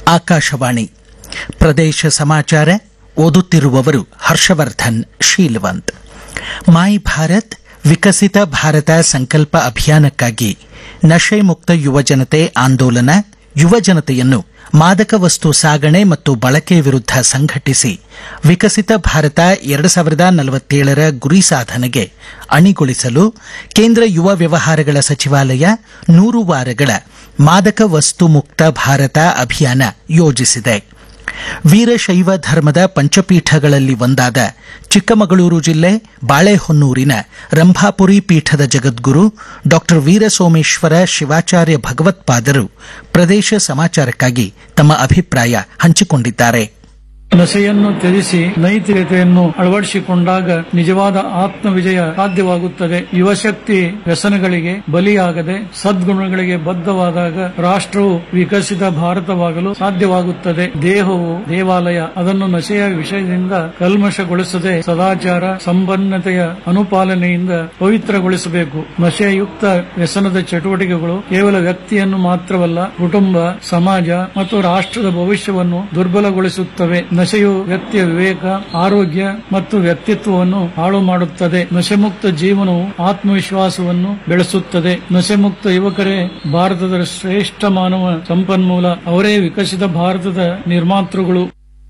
ಆಕಾಶವಾಣಿ ಪ್ರದೇಶ ಸಮಾಚಾರ ಓದುತ್ತಿರುವವರು ಹರ್ಷವರ್ಧನ್ ಶೀಲವಂತ್ ಮೈ ಭಾರತ್ ವಿಕಸಿತ ಭಾರತ ಸಂಕಲ್ಪ ಅಭಿಯಾನಕ್ಕಾಗಿ ನಶೆ ಮುಕ್ತ ಯುವಜನತೆ ಆಂದೋಲನ ಯುವಜನತೆಯನ್ನು ಮಾದಕ ವಸ್ತು ಸಾಗಣೆ ಮತ್ತು ಬಳಕೆ ವಿರುದ್ಧ ಸಂಘಟಿಸಿ ವಿಕಸಿತ ಭಾರತ ಎರಡು ಸಾವಿರದ ನಲವತ್ತೇಳರ ಗುರಿ ಸಾಧನೆಗೆ ಅಣಿಗೊಳಿಸಲು ಕೇಂದ್ರ ಯುವ ವ್ಯವಹಾರಗಳ ಸಚಿವಾಲಯ ನೂರು ವಾರಗಳ ಮಾದಕ ವಸ್ತು ಮುಕ್ತ ಭಾರತ ಅಭಿಯಾನ ಯೋಜಿಸಿದೆ ವೀರಶೈವ ಧರ್ಮದ ಪಂಚಪೀಠಗಳಲ್ಲಿ ಒಂದಾದ ಚಿಕ್ಕಮಗಳೂರು ಜಿಲ್ಲೆ ಬಾಳೆಹೊನ್ನೂರಿನ ರಂಭಾಪುರಿ ಪೀಠದ ಜಗದ್ಗುರು ಡಾ ವೀರಸೋಮೇಶ್ವರ ಶಿವಾಚಾರ್ಯ ಭಗವತ್ಪಾದರು ಪ್ರದೇಶ ಸಮಾಚಾರಕ್ಕಾಗಿ ತಮ್ಮ ಅಭಿಪ್ರಾಯ ಹಂಚಿಕೊಂಡಿದ್ದಾರೆ ನಶೆಯನ್ನು ತ್ಯಜಿಸಿ ನೈತಿಕತೆಯನ್ನು ಅಳವಡಿಸಿಕೊಂಡಾಗ ನಿಜವಾದ ಆತ್ಮವಿಜಯ ಸಾಧ್ಯವಾಗುತ್ತದೆ ಯುವಶಕ್ತಿ ವ್ಯಸನಗಳಿಗೆ ಬಲಿಯಾಗದೆ ಸದ್ಗುಣಗಳಿಗೆ ಬದ್ಧವಾದಾಗ ರಾಷ್ಟ್ರವು ವಿಕಸಿತ ಭಾರತವಾಗಲು ಸಾಧ್ಯವಾಗುತ್ತದೆ ದೇಹವು ದೇವಾಲಯ ಅದನ್ನು ನಶೆಯ ವಿಷಯದಿಂದ ಕಲ್ಮಶಗೊಳಿಸದೆ ಸದಾಚಾರ ಸಂಪನ್ನತೆಯ ಅನುಪಾಲನೆಯಿಂದ ಪವಿತ್ರಗೊಳಿಸಬೇಕು ನಶೆಯುಕ್ತ ವ್ಯಸನದ ಚಟುವಟಿಕೆಗಳು ಕೇವಲ ವ್ಯಕ್ತಿಯನ್ನು ಮಾತ್ರವಲ್ಲ ಕುಟುಂಬ ಸಮಾಜ ಮತ್ತು ರಾಷ್ಟ್ರದ ಭವಿಷ್ಯವನ್ನು ದುರ್ಬಲಗೊಳಿಸುತ್ತವೆ ನಶೆಯು ವ್ಯಕ್ತಿಯ ವಿವೇಕ ಆರೋಗ್ಯ ಮತ್ತು ವ್ಯಕ್ತಿತ್ವವನ್ನು ಹಾಳು ಮಾಡುತ್ತದೆ ನಶೆಮುಕ್ತ ಜೀವನವು ಆತ್ಮವಿಶ್ವಾಸವನ್ನು ಬೆಳೆಸುತ್ತದೆ ನಶೆಮುಕ್ತ ಯುವಕರೇ ಭಾರತದ ಶ್ರೇಷ್ಠ ಮಾನವ ಸಂಪನ್ಮೂಲ ಅವರೇ ವಿಕಸಿತ ಭಾರತದ ನಿರ್ಮಾತೃಗಳು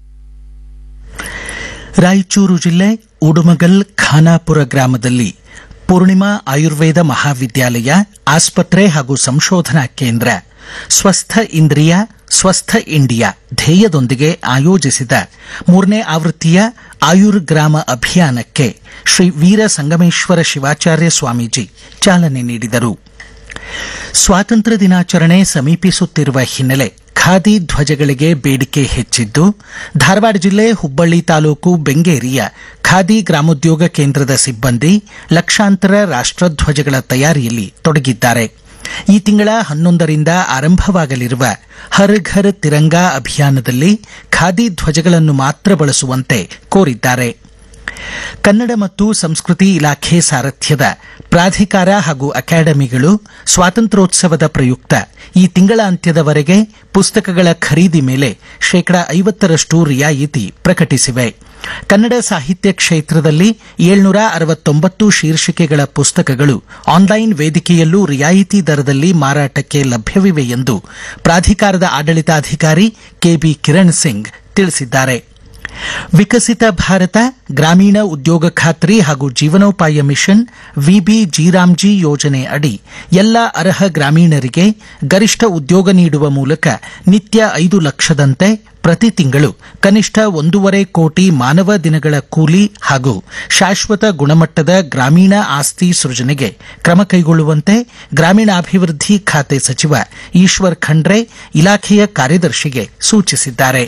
ರಾಯಚೂರು ಜಿಲ್ಲೆ ಉಡುಮಗಲ್ ಖಾನಾಪುರ ಗ್ರಾಮದಲ್ಲಿ ಪೂರ್ಣಿಮಾ ಆಯುರ್ವೇದ ಮಹಾವಿದ್ಯಾಲಯ ಆಸ್ಪತ್ರೆ ಹಾಗೂ ಸಂಶೋಧನಾ ಕೇಂದ್ರ ಸ್ವಸ್ಥ ಇಂದ್ರಿಯ ಸ್ವಸ್ಥ ಇಂಡಿಯಾ ಧ್ಯೇಯದೊಂದಿಗೆ ಆಯೋಜಿಸಿದ ಮೂರನೇ ಆವೃತ್ತಿಯ ಆಯುರ್ ಗ್ರಾಮ ಅಭಿಯಾನಕ್ಕೆ ಶ್ರೀ ವೀರ ಸಂಗಮೇಶ್ವರ ಶಿವಾಚಾರ್ಯ ಸ್ವಾಮೀಜಿ ಚಾಲನೆ ನೀಡಿದರು ಸ್ವಾತಂತ್ರ್ಯ ದಿನಾಚರಣೆ ಸಮೀಪಿಸುತ್ತಿರುವ ಹಿನ್ನೆಲೆ ಖಾದಿ ಧ್ವಜಗಳಿಗೆ ಬೇಡಿಕೆ ಹೆಚ್ಚಿದ್ದು ಧಾರವಾಡ ಜಿಲ್ಲೆ ಹುಬ್ಬಳ್ಳಿ ತಾಲೂಕು ಬೆಂಗೇರಿಯ ಖಾದಿ ಗ್ರಾಮೋದ್ಯೋಗ ಕೇಂದ್ರದ ಸಿಬ್ಬಂದಿ ಲಕ್ಷಾಂತರ ರಾಷ್ಟ್ರಧ್ವಜಗಳ ತಯಾರಿಯಲ್ಲಿ ತೊಡಗಿದ್ದಾರೆ ಈ ತಿಂಗಳ ಹನ್ನೊಂದರಿಂದ ಆರಂಭವಾಗಲಿರುವ ಹರ್ ಘರ್ ತಿರಂಗಾ ಅಭಿಯಾನದಲ್ಲಿ ಖಾದಿ ಧ್ವಜಗಳನ್ನು ಮಾತ್ರ ಬಳಸುವಂತೆ ಕೋರಿದ್ದಾರೆ ಕನ್ನಡ ಮತ್ತು ಸಂಸ್ಕೃತಿ ಇಲಾಖೆ ಸಾರಥ್ಯದ ಪ್ರಾಧಿಕಾರ ಹಾಗೂ ಅಕಾಡೆಮಿಗಳು ಸ್ವಾತಂತ್ರ್ಯೋತ್ಸವದ ಪ್ರಯುಕ್ತ ಈ ತಿಂಗಳ ಅಂತ್ಯದವರೆಗೆ ಪುಸ್ತಕಗಳ ಖರೀದಿ ಮೇಲೆ ಶೇಕಡಾ ಐವತ್ತರಷ್ಟು ರಿಯಾಯಿತಿ ಪ್ರಕಟಿಸಿವೆ ಕನ್ನಡ ಸಾಹಿತ್ಯ ಕ್ಷೇತ್ರದಲ್ಲಿ ಏಳ್ನೂರ ಅರವತ್ತೊಂಬತ್ತು ಶೀರ್ಷಿಕೆಗಳ ಪುಸ್ತಕಗಳು ಆನ್ಲೈನ್ ವೇದಿಕೆಯಲ್ಲೂ ರಿಯಾಯಿತಿ ದರದಲ್ಲಿ ಮಾರಾಟಕ್ಕೆ ಲಭ್ಯವಿವೆ ಎಂದು ಪ್ರಾಧಿಕಾರದ ಆಡಳಿತಾಧಿಕಾರಿ ಕೆಬಿ ಕಿರಣ್ ಸಿಂಗ್ ತಿಳಿಸಿದ್ದಾರೆ ವಿಕಸಿತ ಭಾರತ ಗ್ರಾಮೀಣ ಉದ್ಯೋಗ ಖಾತ್ರಿ ಹಾಗೂ ಜೀವನೋಪಾಯ ಮಿಷನ್ ವಿಬಿ ಜೀರಾಮ್ಜಿ ಯೋಜನೆ ಅಡಿ ಎಲ್ಲ ಅರ್ಹ ಗ್ರಾಮೀಣರಿಗೆ ಗರಿಷ್ಠ ಉದ್ಯೋಗ ನೀಡುವ ಮೂಲಕ ನಿತ್ಯ ಐದು ಲಕ್ಷದಂತೆ ಪ್ರತಿ ತಿಂಗಳು ಕನಿಷ್ಠ ಒಂದೂವರೆ ಕೋಟಿ ಮಾನವ ದಿನಗಳ ಕೂಲಿ ಹಾಗೂ ಶಾಶ್ವತ ಗುಣಮಟ್ಟದ ಗ್ರಾಮೀಣ ಆಸ್ತಿ ಸೃಜನೆಗೆ ಕ್ರಮ ಕೈಗೊಳ್ಳುವಂತೆ ಗ್ರಾಮೀಣಾಭಿವೃದ್ಧಿ ಖಾತೆ ಸಚಿವ ಈಶ್ವರ್ ಖಂಡ್ರೆ ಇಲಾಖೆಯ ಕಾರ್ಯದರ್ಶಿಗೆ ಸೂಚಿಸಿದ್ದಾರೆ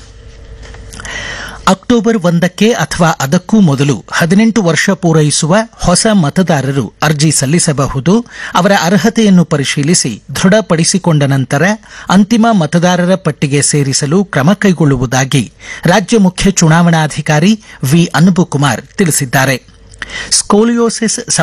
ಅಕ್ಟೋಬರ್ ಒಂದಕ್ಕೆ ಅಥವಾ ಅದಕ್ಕೂ ಮೊದಲು ಹದಿನೆಂಟು ವರ್ಷ ಪೂರೈಸುವ ಹೊಸ ಮತದಾರರು ಅರ್ಜಿ ಸಲ್ಲಿಸಬಹುದು ಅವರ ಅರ್ಹತೆಯನ್ನು ಪರಿಶೀಲಿಸಿ ದೃಢಪಡಿಸಿಕೊಂಡ ನಂತರ ಅಂತಿಮ ಮತದಾರರ ಪಟ್ಟಿಗೆ ಸೇರಿಸಲು ಕ್ರಮ ಕೈಗೊಳ್ಳುವುದಾಗಿ ರಾಜ್ಯ ಮುಖ್ಯ ಚುನಾವಣಾಧಿಕಾರಿ ವಿ ಅನ್ಬುಕುಮಾರ್ ತಿಳಿಸಿದ್ದಾರೆ ಸ್ಕೋಲಿಯೋಸಿಸ್